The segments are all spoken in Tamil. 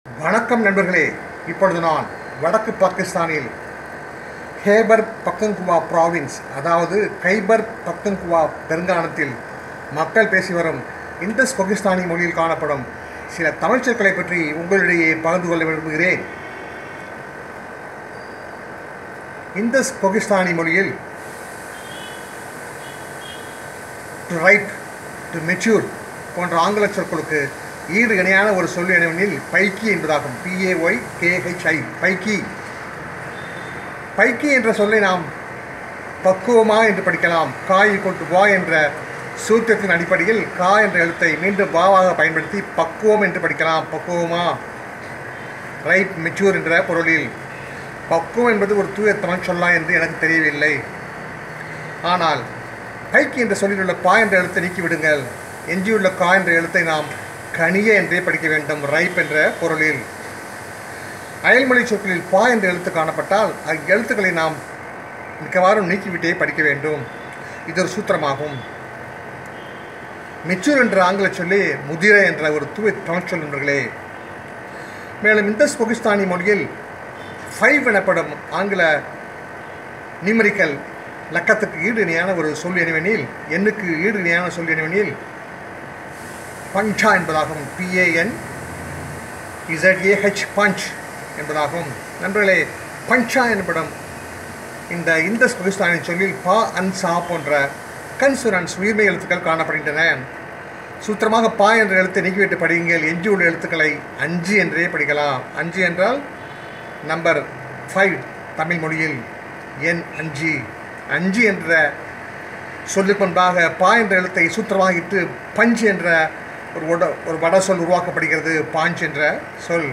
வணக்கம் நண்பர்களே இப்பொழுது நான் வடக்கு பாகிஸ்தானில் ஹேபர் பக்கங்குவா ப்ராவின்ஸ் அதாவது கைபர் பக்கங்குவா பெருங்கானத்தில் மக்கள் பேசி வரும் இந்தஸ் பாகிஸ்தானி மொழியில் காணப்படும் சில தமிழ் சொற்களை பற்றி உங்களிடையே பகிர்ந்து கொள்ள விரும்புகிறேன் இந்தஸ் பாகிஸ்தானி மொழியில் டு ரைட் டு மெச்சூர் போன்ற ஆங்கில சொற்களுக்கு ஈடு இணையான ஒரு சொல் எனவெனில் பைக்கி என்பதாகும் பிஏஒய் கேஹெச்ஐ பைக்கி பைக்கி என்ற சொல்லை நாம் பக்குவமா என்று படிக்கலாம் காய் கொண்டு வா என்ற சூத்திரத்தின் அடிப்படையில் கா என்ற எழுத்தை மீண்டும் வாவாக பயன்படுத்தி பக்குவம் என்று படிக்கலாம் பக்குவமா ரைட் மெச்சூர் என்ற பொருளில் பக்குவம் என்பது ஒரு தூய தமிழ் சொல்லா என்று எனக்கு தெரியவில்லை ஆனால் பைக்கு என்ற சொல்லில் உள்ள பா என்ற எழுத்தை நீக்கிவிடுங்கள் எஞ்சியுள்ள கா என்ற எழுத்தை நாம் கனிய என்றே படிக்க வேண்டும் ரைப் என்ற பொருளில் அயல்மொழி சொற்களில் பா என்ற எழுத்து காணப்பட்டால் அவ்வெழுத்துக்களை நாம் மிக்கவாறும் நீக்கிவிட்டே படிக்க வேண்டும் இது ஒரு சூத்திரமாகும் மெச்சூர் என்ற ஆங்கில சொல்லி முதிர என்ற ஒரு தூய தமிழ் சொல் நண்பர்களே மேலும் இந்த பாகிஸ்தானி மொழியில் ஃபைவ் எனப்படும் ஆங்கில நியூமரிக்கல் லக்கத்துக்கு ஈடு இணையான ஒரு சொல் எனவெனில் எண்ணுக்கு ஈடு இணையான சொல் எனவெனில் பஞ்சா என்பதாகும் பிஏஎன் இசட்ஏஹெச் பஞ்ச் என்பதாகும் நண்பர்களே பஞ்சா என்படும் இந்த இந்த பாகிஸ்தானின் சொல்லில் பா அன் சா போன்ற கன்சுரன்ஸ் உயிர்மை எழுத்துக்கள் காணப்படுகின்றன சூத்திரமாக பா என்ற எழுத்தை நீக்கிவிட்டு படியுங்கள் எஞ்சியுள்ள எழுத்துக்களை அஞ்சு என்றே படிக்கலாம் அஞ்சு என்றால் நம்பர் ஃபைவ் தமிழ் மொழியில் எண் அஞ்சு அஞ்சு என்ற சொல்லுக்கு முன்பாக பா என்ற எழுத்தை சூத்திரமாக இட்டு பஞ்ச் என்ற ஒரு வட ஒரு வட சொல் உருவாக்கப்படுகிறது பாஞ்ச் என்ற சொல்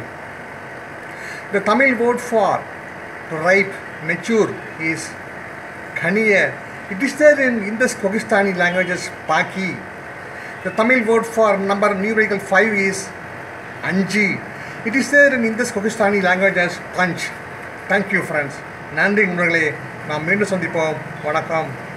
The Tamil word for to ripe, mature is Khaniya. It is there in Indus Pakistani languages Paki. The Tamil word for number numerical 5 is Anji. It is there in Indus Pakistani language as Punch. Thank you friends. நன்றி நண்பர்களே நாம் மீண்டும் சந்திப்போம் வணக்கம்